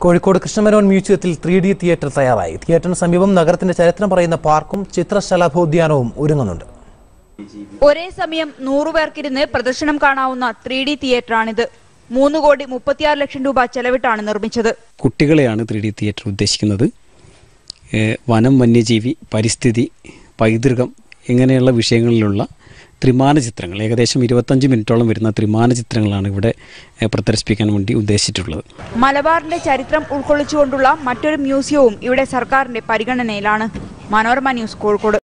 കോഴിക്കോട് കൃഷ്ണമേനോൻ മ്യൂസിയത്തിൽ three D theatre തയ്യാറായി തിയേറ്ററിന് സമീപം നഗരത്തിന്റെ ചരിത്രം പറയുന്ന പാർക്കും ചിത്രശലഭോദ്യാനവും ഒരുങ്ങുന്നുണ്ട് ഒരേ സമയം നൂറുപേർക്കിരുന്ന് പ്രദർശനം കാണാവുന്ന ത്രീ ഡി തിയേറ്ററാണിത് മൂന്ന് കോടി മുപ്പത്തിയാറ് ലക്ഷം രൂപ ചെലവിട്ടാണ് നിർമ്മിച്ചത് കുട്ടികളെയാണ് ത്രീ ഡി തിയേറ്റർ ഉദ്ദേശിക്കുന്നത് ഏഹ് വനം വന്യജീവി പരിസ്ഥിതി പൈതൃകം ഇങ്ങനെയുള്ള വിഷയങ്ങളിലുള്ള ത്രിമാന ചിത്രങ്ങൾ ഏകദേശം ഇരുപത്തഞ്ച് മിനിറ്റോളം വരുന്ന ത്രിമാന ചിത്രങ്ങളാണ് ഇവിടെ ഏഹ് പ്രദർശിപ്പിക്കാൻ വേണ്ടി ഉദ്ദേശിച്ചിട്ടുള്ളത് മലബാറിന്റെ ചരിത്രം ഉൾക്കൊള്ളിച്ചുകൊണ്ടുള്ള മറ്റൊരു മ്യൂസിയവും ഇവിടെ സർക്കാരിന്റെ പരിഗണനയിലാണ് മനോരമ ന്യൂസ് കോഴിക്കോട്